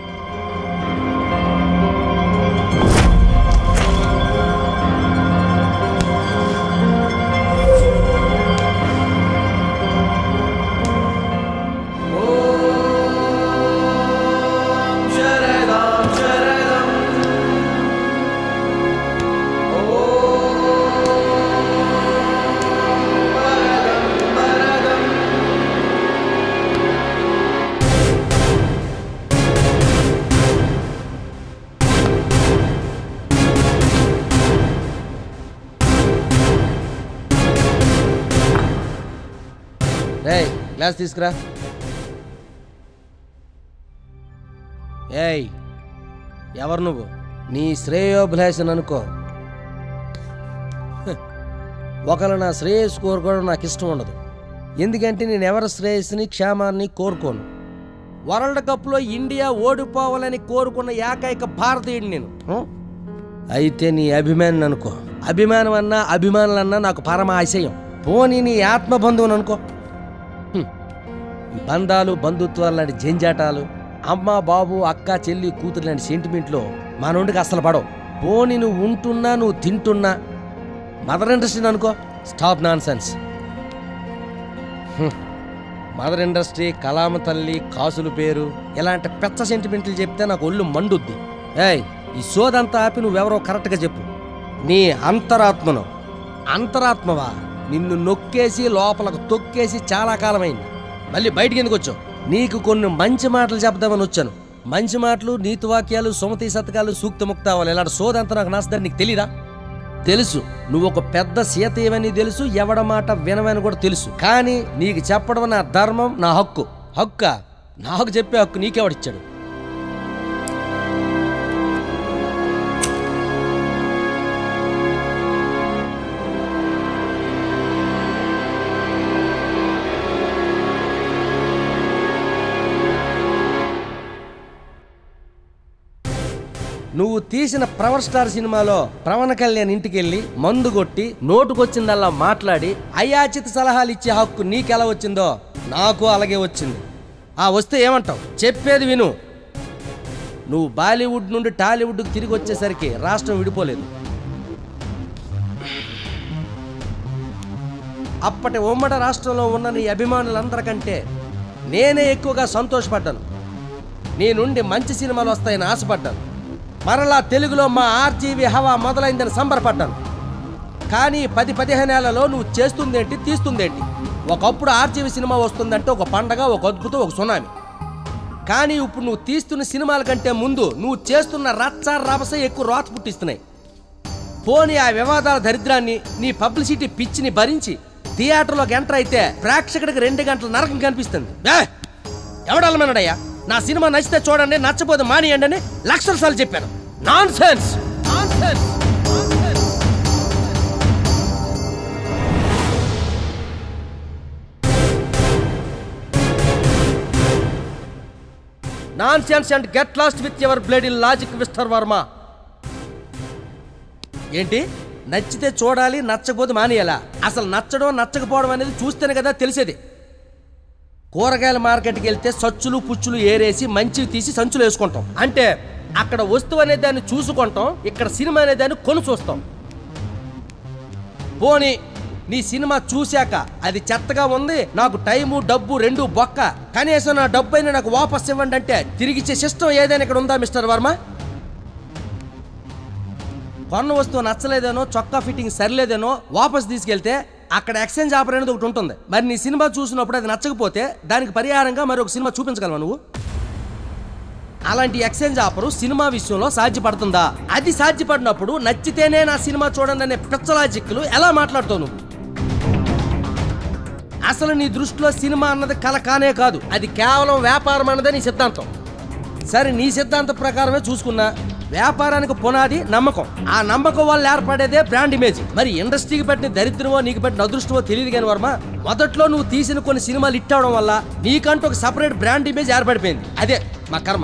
రేయ్ గ్లాస్ తీసుకురా ఏయ్ ఎవరు నువ్వు నీ శ్రేయోభిలాషని అనుకో హ్. ఒకవేళ నా శ్రేయస్ కోరుకోవడం నాకు ఇష్టం ఉండదు ఎందుకంటే నేను ఎవరి శ్రేయస్సుని క్షేమాన్ని కోరుకోను వరల్డ్ కప్లో ఇండియా ఓడిపోవాలని కోరుకున్న ఏకైక భారతీయుడు నేను హ? అయితే నీ అభిమాని అనుకో అభిమానం అన్నా అభిమానులన్నా నాకు పరమ ఆశయం పోనీ నీ ఆత్మబంధువుని అనుకో హ్మ్. ఈ బంధాలు బంధుత్వాలు లాంటి జంజాటాలు అమ్మ బాబు అక్క చెల్లి కూతురు లాంటి సెంటిమెంట్లో మా నుండికి అసలు పడవు పోనీ నువ్వు ఉంటున్నా నువ్వు తింటున్నా మదర్ ఇండస్ట్రీని అనుకో stop nonsense mother industry కలామ తల్లి కాసుల పేరు ఇలాంటి పెచ్చ సెంటిమెంట్లు చెప్తే నాకు ఒళ్ళు మండుద్ది ఏయ్ ఈ సోదంతా ఆపి నువ్వెవరో కరెక్ట్గా చెప్పు నీ అంతరాత్మను అంతరాత్మవా నిన్ను నొక్కేసి లోపలకు తొక్కేసి చాలా కాలమైంది మళ్ళీ బయటికి ఎందుకు వచ్చావు నీకు కొన్ని మంచి మాటలు చెప్దామని వచ్చాను మంచి మాటలు నీతి వాక్యాలు సుమతి శతకాలు సూక్త ముక్తావాలు ఇలాంటి సోదంతా నాకు నాస్తుందని నీకు తెలీదా తెలుసు నువ్వు ఒక పెద్ద సీత ఏమని తెలుసు ఎవడ మాట వినవని కూడా తెలుసు కానీ నీకు చెప్పడం నా ధర్మం నా హక్కు హక్క నాకు చెప్పే హక్కు నీకెవడిచ్చాడు నువ్వు తీసిన పవర్ స్టార్ సినిమాలో ప్రవణ కళ్యాణ్ ఇంటికి వెళ్ళి మందు కొట్టి నోటుకొచ్చిందల్లా మాట్లాడి అయాచిత సలహాలు ఇచ్చే హక్కు నీకెలా వచ్చిందో నాకు అలాగే వచ్చింది ఆ వస్తే ఏమంటావు చెప్పేది విను నువ్వు బాలీవుడ్ నుండి టాలీవుడ్కి తిరిగి వచ్చేసరికి రాష్ట్రం విడిపోలేదు అప్పటి ఉమ్మడి రాష్ట్రంలో ఉన్న నీ అభిమానులందరికంటే నేనే ఎక్కువగా సంతోషపడ్డాను నీ నుండి మంచి సినిమాలు వస్తాయని ఆశపడ్డాను మరలా తెలుగులో మా ఆర్జీవి హవా మొదలైందని సంబరపడ్డాను కానీ పది పదిహేను ఏళ్లలో నువ్వు చేస్తుందేంటి తీస్తుందేంటి ఒకప్పుడు ఆర్జీవి సినిమా వస్తుందంటే ఒక పండగ ఒక అద్భుతం ఒక సునామీ కానీ ఇప్పుడు నువ్వు తీస్తున్న సినిమాల కంటే ముందు నువ్వు చేస్తున్న రచ్చ రభస ఎక్కువ రోత పుట్టిస్తున్నాయి పోనీ ఆ వివాదాల దరిద్రాన్ని నీ పబ్లిసిటీ పిచ్చిని భరించి థియేటర్లోకి ఎంటర్ అయితే ప్రేక్షకుడికి రెండు గంటల నరకం కనిపిస్తుంది ఏ! ఎవడల్లమన్నాడయ్యా నా సినిమా నచ్చితే చూడండి నచ్చపోతే మానేయండి అని లక్షల సార్లు చెప్పాను nonsense nonsense and get lost with your blood in logic mister Varma ఏంటి నచ్చితే చూడాలి నచ్చకపోతే మానేయాలా అసలు నచ్చడం నచ్చకపోవడం అనేది చూస్తేనే కదా తెలిసేది కూరగాయల మార్కెట్కి వెళ్తే సచ్చులు పుచ్చులు ఏరేసి మంచివి తీసి సంచులు వేసుకుంటాం అంటే అక్కడ వస్తువు అనే దాన్ని చూసుకుంటాం ఇక్కడ సినిమా అనే దాన్ని కొని చూస్తాం పోనీ నీ సినిమా చూశాక అది చెత్తగా ఉంది నాకు టైము డబ్బు రెండు బొక్క కనీసం నా డబ్బు అయినా నాకు వాపస్ ఇవ్వండి అంటే తిరిగిచ్చే సిస్టమ్ ఏదైనా ఇక్కడ ఉందా మిస్టర్ వర్మ కొన్న వస్తువు నచ్చలేదేనో చొక్కా ఫిట్టింగ్ సరిలేదేనో వాపస్ తీసుకెళ్తే అక్కడ ఎక్స్చేంజ్ ఆఫర్ అనేది ఒకటి ఉంటుంది మరి నీ సినిమా చూసినప్పుడు అది నచ్చకపోతే దానికి పరిహారంగా మరి ఒక సినిమా చూపించగలవా నువ్వు అలాంటి ఎక్స్చేంజ్ ఆఫర్ సినిమా విషయంలో సాధ్యపడుతుందా అది సాధ్యపడినప్పుడు నచ్చితేనే నా సినిమా చూడండి అనే పిచ్చలాజిక్లు ఎలా మాట్లాడుతావు నువ్వు అసలు నీ దృష్టిలో సినిమా అన్నది కల కానే కాదు అది కేవలం వ్యాపారం అన్నదే నీ సిద్ధాంతం సరే నీ సిద్ధాంతం ప్రకారమే చూసుకున్నా వ్యాపారానికి పునాది నమ్మకం ఆ నమ్మకం వల్ల ఏర్పడేదే బ్రాండ్ ఇమేజ్ మరి ఇండస్ట్రీకి పెట్టిన దరిద్రమో నీకు పెట్టిన అదృష్టమో తెలియదు కానీ వర్మ మొదట్లో నువ్వు తీసిన కొన్ని సినిమాలు హిట్ అవడం వల్ల నీకంటూ ఒక సపరేట్ బ్రాండ్ ఇమేజ్ ఏర్పడిపోయింది అదే మా కర్మ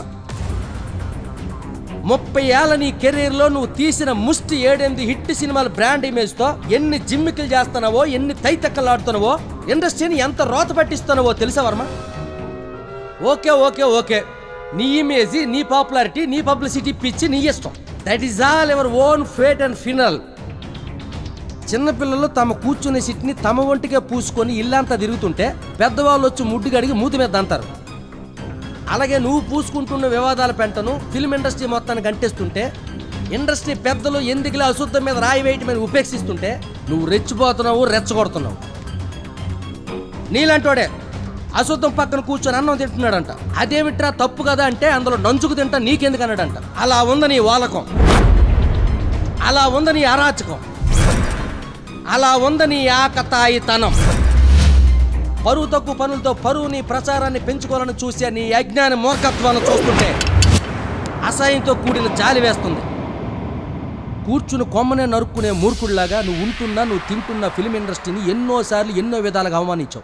ముప్పై ఏళ్ళ నీ కెరీర్లో నువ్వు తీసిన ముష్టి ఏడెనిమిది హిట్ సినిమాల బ్రాండ్ ఇమేజ్తో ఎన్ని జిమ్మికలు చేస్తున్నావో ఎన్ని తైతక్కలు ఆడుతున్నావో ఇండస్ట్రీని ఎంత రోత పట్టిస్తున్నావో తెలుసా వర్మ ఓకే ఓకే ఓకే నీ ఇమేజ్ నీ పాపులారిటీ నీ పబ్లిసిటీ పిచ్చి నీ ఇష్టం that is all ever own fate and final చిన్నపిల్లలు తమ కూర్చునే సిట్ని తమ ఒంటికే పూసుకొని ఇల్లంతా తిరుగుతుంటే పెద్దవాళ్ళు వచ్చి ముడ్డు గడిగి మూతి మీద అంటారు అలాగే నువ్వు పూసుకుంటున్న వివాదాల పెంటను ఫిల్మ్ ఇండస్ట్రీ మొత్తాన్ని గంటేస్తుంటే ఇండస్ట్రీ పెద్దలు ఎందుకులే అశుద్ధం మీద రాయి వేయటమని ఉపేక్షిస్తుంటే నువ్వు రెచ్చిపోతున్నావు రెచ్చగొడుతున్నావు నీలాంటోడే అశుద్ధం పక్కన కూర్చొని అన్నం తింటున్నాడంట అదేమిట్రా తప్పు కదా అంటే అందులో నంచుకు తింటా నీకెందుకు అన్నాడంట అలా ఉంది నీ వాలకం అలా ఉంది నీ అరాచకం అలా ఉంది నీ ఆకతాయితనం పరువు తక్కువ పనులతో పరువు నీ ప్రచారాన్ని పెంచుకోవాలని చూసే నీ అజ్ఞాన మూర్ఖత్వాన్ని చూస్తుంటే అసహ్యంతో కూడిన జాలి వేస్తుంది కూర్చుని కొమ్మనే నరుక్కునే మూర్ఖుడిలాగా నువ్వు ఉంటున్నా నువ్వు తింటున్న ఫిలిం ఇండస్ట్రీని ఎన్నోసార్లు ఎన్నో విధాలుగా అవమానించావు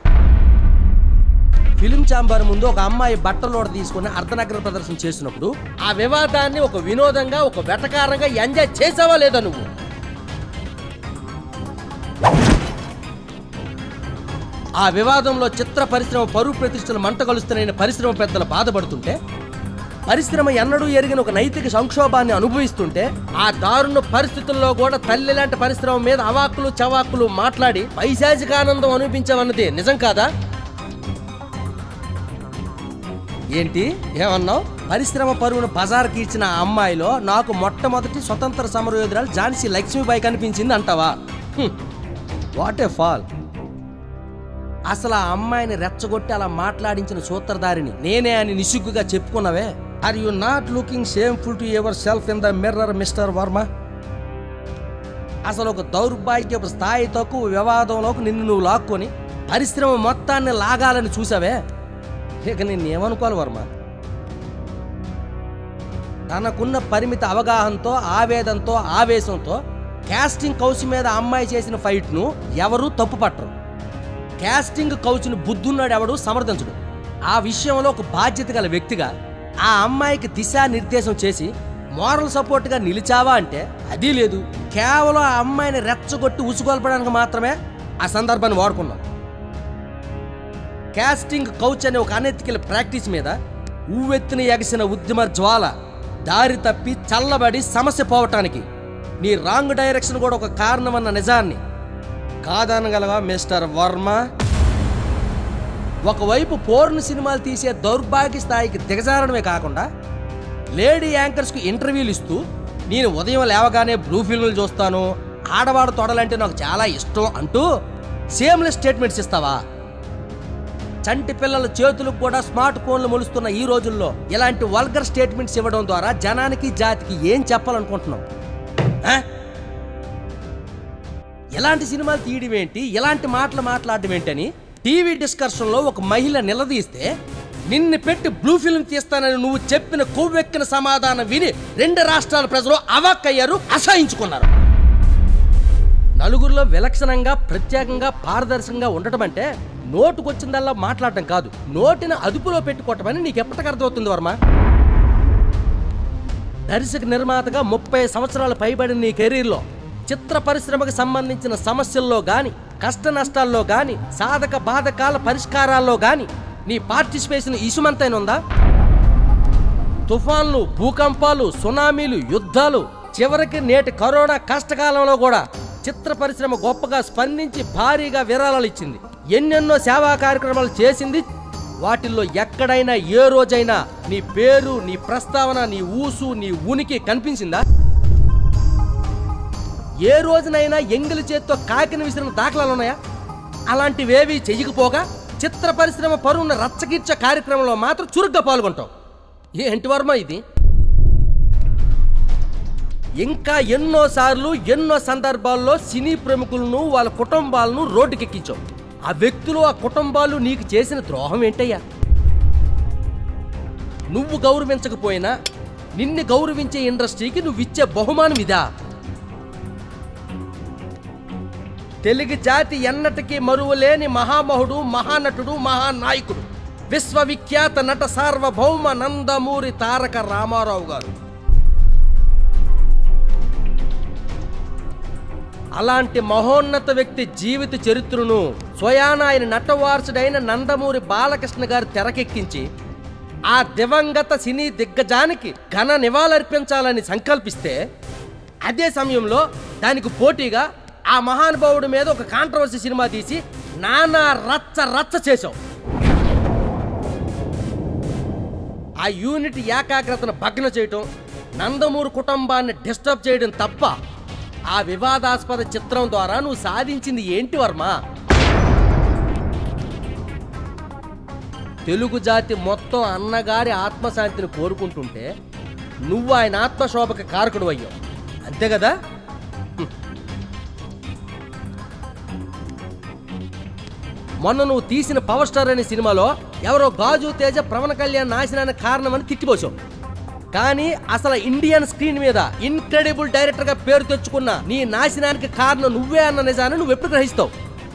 ఫిలిం ఛాంబర్ ముందు ఒక అమ్మాయి బట్టలోడ తీసుకుని అర్ధనగర ప్రదర్శన చేసినప్పుడు ఆ వివాదాన్ని ఒక వినోదంగా ఒక వెటకారంగా ఎంజాయ్ చేసావా లేదా నువ్వు ఆ వివాదంలో చిత్ర పరిశ్రమ పరువు ప్రతిష్టలు మంట కలుస్తున్నాయని పరిశ్రమ పెద్దలు బాధపడుతుంటే పరిశ్రమ ఎన్నడూ ఎరిగిన ఒక నైతిక సంక్షోభాన్ని అనుభవిస్తుంటే ఆ దారుణ పరిస్థితుల్లో కూడా తల్లి లాంటి పరిశ్రమ మీద అవాక్కులు చవాక్కులు మాట్లాడి పైశాచిక ఆనందం అనిపించవన్నది నిజం కాదా ఏంటి ఏమన్నావు పరిశ్రమ పరువును బజార్కి ఇచ్చిన ఆ అమ్మాయిలో నాకు మొట్టమొదటి స్వతంత్ర సమరయోధురాలు ఝాన్సీ లక్ష్మీబాయి కనిపించింది అంటావా వాట్ ఏ ఫాల్ అసలు ఆ అమ్మాయిని రెచ్చగొట్టి అలా మాట్లాడించిన సూత్రధారిని నేనే అని నిసుగ్గుగా చెప్పుకున్నావే are you not looking shameful to yourself in the mirror mister Varma అసలు ఒక దౌర్భాగ్యపు స్థాయి తక్కువ వివాదంలోకి నిన్ను నువ్వు లాక్కొని పరిశ్రమ మొత్తాన్ని లాగాలని చూసావే ఇక నిన్నేమనుకోవాలి వర్మ తనకున్న పరిమిత అవగాహనతో ఆవేదంతో ఆవేశంతో కాస్టింగ్ కౌచ్ మీద అమ్మాయి చేసిన ఫైట్ను ఎవరూ తప్పు పట్టరు కాస్టింగ్ కౌచ్ను బుద్ధున్నాడు ఎవడు సమర్థించడు ఆ విషయంలో ఒక బాధ్యత గల వ్యక్తిగా ఆ అమ్మాయికి దిశానిర్దేశం చేసి మోరల్ సపోర్ట్గా నిలిచావా అంటే అది లేదు కేవలం ఆ అమ్మాయిని రెచ్చగొట్టి ఉసుగొల్పడానికి మాత్రమే ఆ సందర్భాన్ని వాడుకున్నాం కాస్టింగ్ కౌచ్ అనే ఒక అనెతికల్ ప్రాక్టీస్ మీద ఊవెత్తిన ఎగసిన ఉద్యమ జ్వాల దారి తప్పి చల్లబడి సమస్య పోవటానికి నీ రాంగ్ డైరెక్షన్ కూడా ఒక కారణమన్న నిజాన్ని కాదనగలవా మిస్టర్ వర్మ ఒకవైపు పోర్న్ సినిమాలు తీసే దౌర్భాగ్య స్థాయికి దిగజారడమే కాకుండా లేడీ యాంకర్స్కు ఇంటర్వ్యూలు ఇస్తూ నేను ఉదయం లేవగానే బ్లూ ఫిల్మ్లు చూస్తాను ఆడవాడు తొడలంటే నాకు చాలా ఇష్టం అంటూ సేమ్లెస్ స్టేట్మెంట్స్ ఇస్తావా చంటి పిల్లల చేతులకు కూడా స్మార్ట్ ఫోన్లు మొలుస్తున్న ఈ రోజుల్లో ఇలాంటి వల్గర్ స్టేట్మెంట్స్ ఇవ్వడం ద్వారా జనానికి జాతికి ఏం చెప్పాలనుకుంటున్నావు ఆ? ఎలాంటి సినిమాలు తీయడం ఏంటి ఎలాంటి మాటలు మాట్లాడడం ఏంటని టీవీ డిస్కషన్లో ఒక మహిళ నిలదీస్తే నిన్ను పెట్టి బ్లూ ఫిల్మ్ తీస్తానని నువ్వు చెప్పిన కొవ్వెక్కిన సమాధానం విని రెండు రాష్ట్రాల ప్రజలు అవాక్కయ్యారు అసహించుకున్నారు నలుగురిలో విలక్షణంగా ప్రత్యేకంగా పారదర్శకంగా ఉండటం అంటే నోటుకొచ్చిందల్లా మాట్లాడటం కాదు నోటిని అదుపులో పెట్టుకోవటమని నీకు ఎప్పటికి అర్థమవుతుంది వర్మ దర్శక నిర్మాతగా ముప్పై సంవత్సరాలు పైబడిన నీ కెరీర్లో చిత్ర పరిశ్రమకు సంబంధించిన సమస్యల్లో గాని కష్ట నష్టాల్లో గాని సాధక బాధకాల పరిష్కారాల్లో గాని నీ పార్టిసిపేషన్ ఇసుమంతైన ఉందా తుఫాన్లు భూకంపాలు సునామీలు యుద్ధాలు చివరికి నేటి కరోనా కష్టకాలంలో కూడా చిత్ర పరిశ్రమ గొప్పగా స్పందించి భారీగా విరాళాలు ఇచ్చింది ఎన్నెన్నో సేవా కార్యక్రమాలు చేసింది వాటిల్లో ఎక్కడైనా ఏ రోజైనా నీ పేరు నీ ప్రస్తావన నీ ఊసు నీ ఉనికి కనిపించిందా ఏ రోజునైనా ఎంగిలి చేత్తో కాకిని విసిరిన దాఖలాలు ఉన్నాయా అలాంటివేవి చెయ్యకపోగా చిత్ర పరిశ్రమ పరువున్న రచ్చకీర్చ కార్యక్రమంలో మాత్రం చురుగ్గా పాల్గొంటాం ఏంటి వర్మ ఇది ఇంకా ఎన్నోసార్లు ఎన్నో సందర్భాల్లో సినీ ప్రముఖులను వాళ్ళ కుటుంబాలను రోడ్డుకెక్కించాం ఆ వ్యక్తులు ఆ కుటుంబాలు నీకు చేసిన ద్రోహం ఏంటయ్యా నువ్వు గౌరవించకపోయినా నిన్ను గౌరవించే ఇండస్ట్రీకి నువ్వు ఇచ్చే బహుమానం ఇదా తెలుగు జాతి ఎన్నటికీ మరువలేని మహామహుడు మహానటుడు మహానాయకుడు విశ్వవిఖ్యాత నట సార్వభౌమ నందమూరి తారక రామారావు గారు అలాంటి మహోన్నత వ్యక్తి జీవిత చరిత్రను స్వయాన ఆయన నటవారసుడైన నందమూరి బాలకృష్ణ గారు తెరకెక్కించి ఆ దివంగత సినీ దిగ్గజానికి ఘన నివాళులర్పించాలని సంకల్పిస్తే అదే సమయంలో దానికి పోటీగా ఆ మహానుభావుడి మీద ఒక కాంట్రవర్సీ సినిమా తీసి నానా రచ్చ రచ్చ చేశావు ఆ యూనిట్ ఏకాగ్రతను భగ్న చేయటం నందమూరి కుటుంబాన్ని డిస్టర్బ్ చేయడం తప్ప ఆ వివాదాస్పద చిత్రం ద్వారా నువ్వు సాధించింది ఏంటి వర్మ తెలుగు జాతి మొత్తం అన్నగారి ఆత్మశాంతిని కోరుకుంటుంటే నువ్వు ఆయన ఆత్మశోభకి కారకుడు అయ్యావు అంతే కదా హ్మ్. మొన్న నువ్వు తీసిన పవర్ స్టార్ అనే సినిమాలో ఎవరో గాజు తేజ ప్రవణ కళ్యాణ్ నాశనానికి కారణమని తిట్టిపోసావు కానీ అసలు ఇండియన్ స్క్రీన్ మీద ఇన్క్రెడిబుల్ డైరెక్టర్ గా పేరు తెచ్చుకున్న నీ నాశనానికి కారణం నువ్వే అన్న నిజాన్ని నువ్వు ఎప్పుడు గ్రహిస్తావు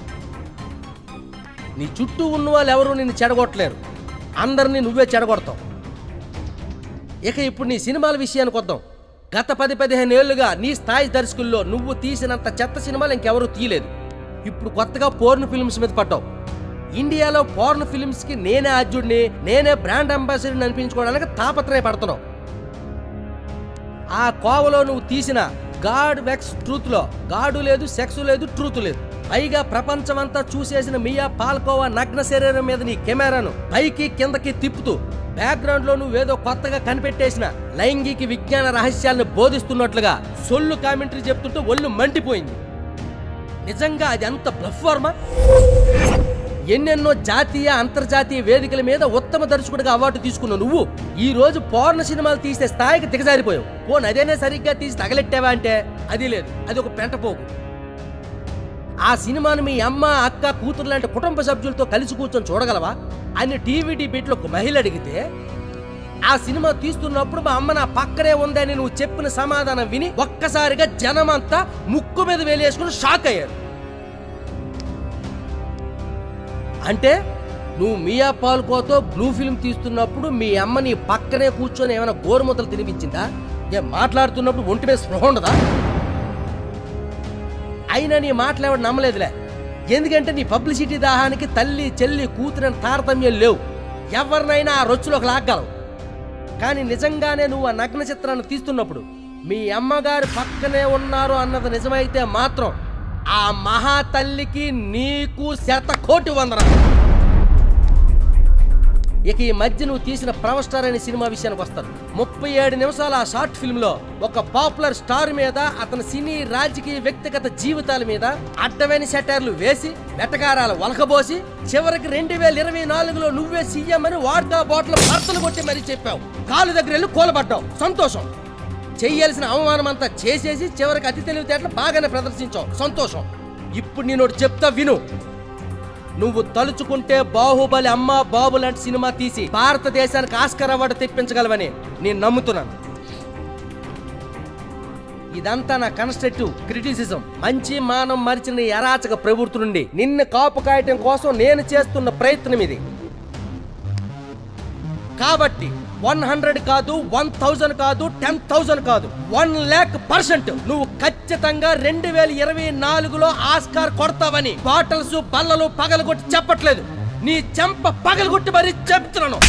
నీ చుట్టూ ఉన్న వాళ్ళు ఎవరు నిన్ను చెడగొట్టలేరు అందరినీ నువ్వే చెడగొడతావు ఇక ఇప్పుడు నీ సినిమాల విషయానికి వద్దాం గత పది పదిహేను ఏళ్లుగా నీ స్థాయి దర్శకుల్లో నువ్వు తీసినంత చెత్త సినిమాలు ఇంకెవరూ తీయలేదు ఇప్పుడు కొత్తగా పోర్న్ ఫిల్మ్స్ మీద పడ్డావు ఇండియాలో పోర్న్ ఫిల్మ్స్కి నేనే అర్జుడిని నేనే బ్రాండ్ అంబాసిడర్ని అనిపించుకోవడానికి తాపత్రయపడుతున్నావు ఆ కోవలో నువ్వు తీసిన గాడ్ వెక్స్ ట్రూత్ లో గాడు లేదు సెక్స్ లేదు ట్రూత్ లేదు పైగా ప్రపంచమంతా చూసేసిన మియా పాల్కోవా నగ్న శరీరం మీద నీ కెమెరాను పైకి కిందకి తిప్పుతూ బ్యాక్గ్రౌండ్ లో నువ్వేదో కొత్తగా కనిపెట్టేసిన లైంగిక విజ్ఞాన రహస్యాలను బోధిస్తున్నట్లుగా సొల్లు కామెంటరీ చెప్తుంటే ఒళ్ళు మండిపోయింది నిజంగా అది అంత బ్లఫ్ వర్మ ఎన్నెన్నో జాతీయ అంతర్జాతీయ వేదికల మీద ఉత్తమ దర్శకుడిగా అవార్డు తీసుకున్న నువ్వు ఈ రోజు పౌర్ణ సినిమాలు తీసే స్థాయికి దిగజారిపోయావు పోన్ అదేనే సరిగ్గా తీసి తగలెట్టావా అంటే అది లేదు అది ఒక పెంటపోకు ఆ సినిమాను మీ అమ్మ అక్క కూతురు లాంటి కుటుంబ సభ్యులతో కలిసి కూర్చొని చూడగలవా అని టీవీ డిబేట్లో ఒక మహిళ అడిగితే ఆ సినిమా తీస్తున్నప్పుడు మా అమ్మ నా పక్కనే ఉందని నువ్వు చెప్పిన సమాధానం విని ఒక్కసారిగా జనమంతా ముక్కు మీద వేలేసుకుని షాక్ అయ్యారు అంటే నువ్వు మియా పాల్కోతో బ్లూ ఫిల్మ్ తీస్తున్నప్పుడు మీ అమ్మ నీ పక్కనే కూర్చొని ఏమైనా గోరుముద్దలు తినిపించిందా నేను మాట్లాడుతున్నప్పుడు ఒంటి మీద స్పృహ ఉండదా అయినా నీ మాటలు ఎవడు నమ్మలేదులే ఎందుకంటే నీ పబ్లిసిటీ దాహానికి తల్లి చెల్లి కూతురని తారతమ్యం లేవు ఎవరినైనా ఆ రొచ్చులోకి లాగ్గలవు కానీ నిజంగానే నువ్వు ఆ నగ్న చిత్రాన్ని తీస్తున్నప్పుడు మీ అమ్మగారు పక్కనే ఉన్నారు అన్నది నిజమైతే మాత్రం ఆ మహా తల్లికి నీకు శత కోటి వందనాలు ఇక ఈ మధ్య నువ్వు తీసిన పవర్ స్టార్ అనే సినిమా విషయానికి వస్తాను ముప్పై ఏడు నిమిషాల ఆ షార్ట్ ఫిల్మ్ లో ఒక పాపులర్ స్టార్ మీద అతని సినీ రాజకీయ వ్యక్తిగత జీవితాల మీద అడ్డమైన సెటర్లు వేసి వెటకారాలు వలకబోసి చివరికి రెండు వేల ఇరవై నాలుగులో నువ్వే సీఎం అని వాడ్కా బాటిల్ భర్తలు కొట్టి మరీ చెప్పావు కాలు దగ్గర వెళ్ళి కూలబడ్డావు సంతోషం చెయ్యాల్సిన అవమానం అంతా చేసేసి చివరికి అతి తెలివితేటలు బాగానే ప్రదర్శించావు సంతోషం ఇప్పుడు నేను ఒకటి చెప్తా విను నువ్వు తలుచుకుంటే బాహుబలి అమ్మ బాబు లాంటి సినిమా తీసి భారతదేశానికి ఆస్కర్ అవార్డు తెప్పించగలవని నేను నమ్ముతున్నాను ఇదంతా నా కన్స్ట్రక్టివ్ క్రిటిసిజం మంచి మానం మరిచిన ఈ అరాచక ప్రవృత్తి నుండి నిన్ను కాపు కాయటం కోసం నేను చేస్తున్న ప్రయత్నం ఇది కాబట్టి వన్ హండ్రెడ్ కాదు వన్ థౌజండ్ కాదు టెన్ థౌజండ్ కాదు వన్ ల్యాక్ పర్సెంట్ నువ్వు ఖచ్చితంగా రెండు వేల ఇరవై నాలుగులో ఆస్కార్ కొడతావని బాటల్స్ బల్లలు పగలగొట్టి చెప్పట్లేదు నీ చెంప పగలగొట్టి మరీ చెప్తున్నాను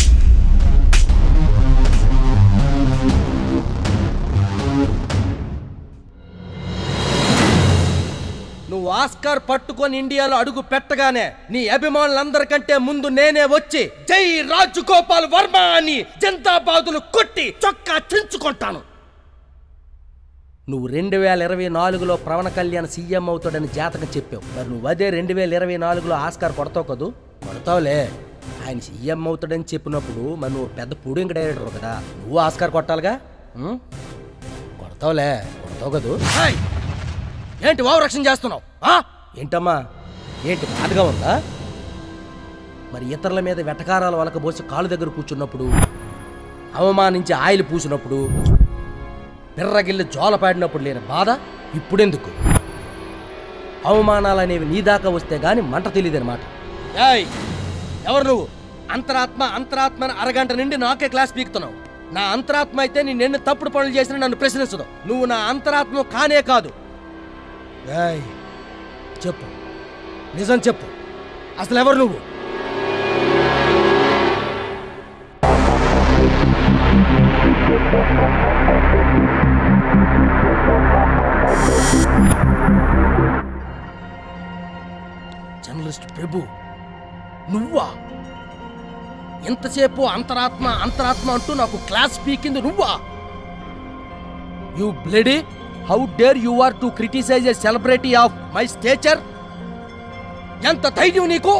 నువ్వు ఆస్కార్ పట్టుకొని ఇండియాలో అడుగు పెట్టగానే నీ అభిమానులందరికంటే ముందు నేనే వచ్చి జై రాజగోపాల్ వర్మ అని జనతాబాదులు కొట్టి చొక్కా చించుకుంటాను నువ్వు రెండు వేల ఇరవై నాలుగులో ప్రవణ కళ్యాణ్ సీఎం అవుతాడని జాతకం చెప్పావు మరి నువ్వు అదే రెండు వేల ఇరవై నాలుగులో ఆస్కార్ కొడతావు కదూ కొడతావులే ఆయన సీఎం అవుతాడని చెప్పినప్పుడు మరి నువ్వు పెద్ద పుడింగ్ డైరెక్టర్ కదా నువ్వు ఆస్కార్ కొట్టాలిగా ఉం? కొడతావులే కొడతావు కదూ హాయ్ ఏంటి వావు రక్షణ చేస్తున్నావు ఆ? ఏంటమ్మా ఏంటి బాధగా ఉందా మరి ఇతరుల మీద వెటకారాలు వలకబోసి కాలు దగ్గర కూర్చున్నప్పుడు అవమానించి ఆయిల్ పూసినప్పుడు బిర్రగిల్లి జోలపాడినప్పుడు లేని బాధ ఇప్పుడెందుకు అవమానాలు అనేవి నీ దాకా వస్తే గాని మంట తెలియదనమాట ఏయ్ ఎవరు నువ్వు అంతరాత్మ అంతరాత్మ అని అరగంట నుండి నాకే క్లాస్ పీకుతున్నావు నా అంతరాత్మ అయితే నేను ఎన్ని తప్పుడు పనులు చేసినా నన్ను ప్రశ్నించదు నువ్వు నా అంతరాత్మ కానే కాదు ఏయ్ చెప్పు నిజం చెప్పు అసలు ఎవరు నువ్వు జర్నలిస్ట్ ప్రభు నువ్వా ఎంతసేపు అంతరాత్మ అంతరాత్మ అంటూ నాకు క్లాస్ పీకింది నువ్వా you bloody how dare you are to criticise a celebrity of my stature ఎంత ధైర్యం నీకు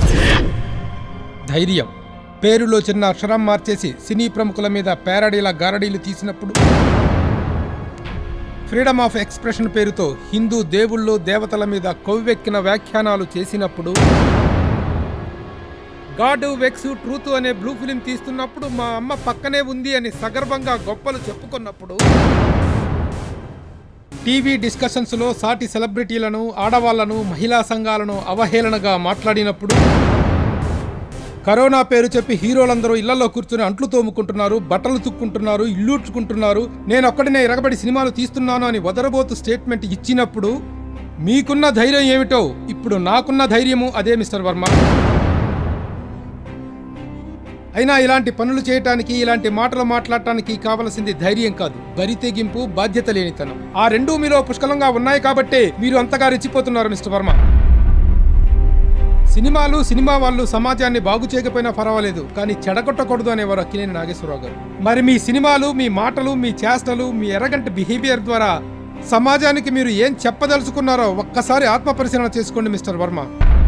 ధైర్యం పేరులో చిన్న అక్షరం మార్చేసి సినీ ప్రముఖుల మీద పేరడీల గారడీలు తీసినప్పుడు ఫ్రీడమ్ ఆఫ్ ఎక్స్ప్రెషన్ పేరుతో హిందూ దేవుళ్ళు దేవతల మీద కొవ్వెక్కిన వ్యాఖ్యానాలు చేసినప్పుడు గాడ్ వెక్స్ ట్రూత్ అనే బ్లూ ఫిలిం తీస్తున్నప్పుడు మా అమ్మ పక్కనే ఉంది అని సగర్వంగా గొప్పలు చెప్పుకున్నప్పుడు టీవీ డిస్కషన్స్ లో సాటి సెలబ్రిటీలను ఆడవాళ్లను మహిళా సంఘాలను అవహేళనగా మాట్లాడినప్పుడు కరోనా పేరు చెప్పి హీరోలందరూ ఇళ్లలో కూర్చుని అంట్లు తోముకుంటున్నారు బట్టలు తుక్కుంటున్నారు ఇల్లుడ్చుకుంటున్నారు నేను ఒక్కడినే ఎరగబడి సినిమాలు తీస్తున్నాను అని వదరబోతు స్టేట్మెంట్ ఇచ్చినప్పుడు మీకున్న ధైర్యం ఏమిటో ఇప్పుడు నాకున్న ధైర్యము అదే మిస్టర్ వర్మ అయినా ఇలాంటి పనులు చేయటానికి ఇలాంటి మాటలు మాట్లాడటానికి కావలసింది ధైర్యం కాదు బరి తెగింపు బాధ్యత లేనితనం ఆ రెండూ మీలో పుష్కలంగా ఉన్నాయి కాబట్టే మీరు అంతగా రెచ్చిపోతున్నారు మిస్టర్ వర్మ సినిమాలు సినిమా వాళ్ళు సమాజాన్ని బాగు చేయకపోయినా పర్వాలేదు కానీ చెడగొట్టకూడదు అనేవారు అక్కినేని నాగేశ్వరరావు గారు మరి మీ సినిమాలు మీ మాటలు మీ చేష్టలు మీ ఎర్రగంట బిహేవియర్ ద్వారా సమాజానికి మీరు ఏం చెప్పదలుచుకున్నారో ఒక్కసారి ఆత్మ పరిశీలన చేసుకోండి మిస్టర్ వర్మ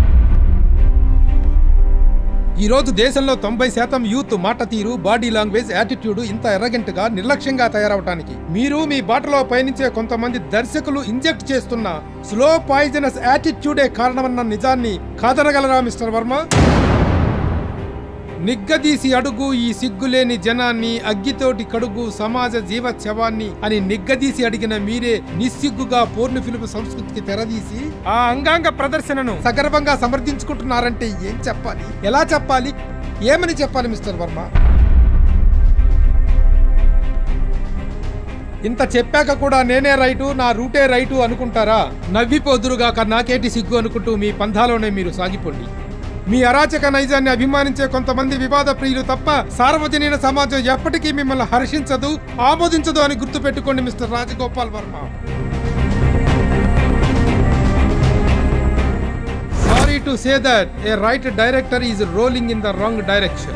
ఈ రోజు దేశంలో తొంభై శాతం యూత్ మాట తీరు బాడీ లాంగ్వేజ్ యాటిట్యూడ్ ఇంత ఎర్రగంటగా నిర్లక్ష్యంగా తయారవటానికి మీరు మీ బాటలో పయనించే కొంతమంది దర్శకులు ఇంజెక్ట్ చేస్తున్న స్లో పాయిజనస్ యాటిట్యూడే కారణమన్న నిజాన్ని కాదనగలరా మిస్టర్ వర్మ నిగ్గదీసి అడుగు ఈ సిగ్గులేని జనాన్ని అగ్గితోటి కడుగు సమాజ జీవత్సవాన్ని అని నిగ్గదీసి అడిగిన మీరే నిస్సిగ్గుగా పోర్ను ఫిల్మ్ సంస్కృతికి తెరదీసి ఆ అంగాంగ ప్రదర్శనను సగర్వంగా సమర్థించుకుంటున్నారంటే ఏం చెప్పాలి ఎలా చెప్పాలి ఏమని చెప్పాలి మిస్టర్ వర్మ ఇంత చెప్పాక కూడా నేనే రైటు నా రూటే రైటు అనుకుంటారా నవ్విపోదురుగాక నాకేటి సిగ్గు అనుకుంటూ మీ పంథాలోనే మీరు సాగిపోండి మీ అరాచక నైజాన్ని అభిమానించే కొంతమంది వివాద ప్రియులు తప్ప సార్వజనీన సమాజం ఎప్పటికీ మిమ్మల్ని హర్షించదు ఆమోదించదు అని గుర్తుపెట్టుకోండి mister Rajagopal Varma sorry to say that a right director is rolling in the wrong direction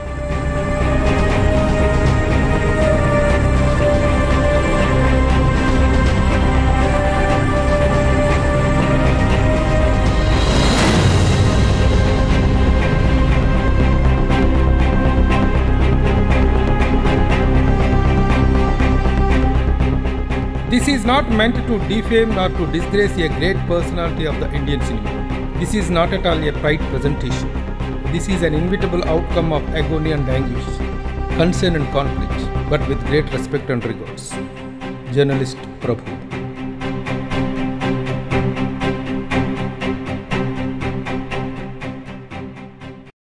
This is not meant to defame nor to disgrace a great personality of the Indian cinema. This is not at all a pride presentation. This is an inevitable outcome of agony and anguish, concern and conflict, but with great respect and regards. Journalist Prabhu.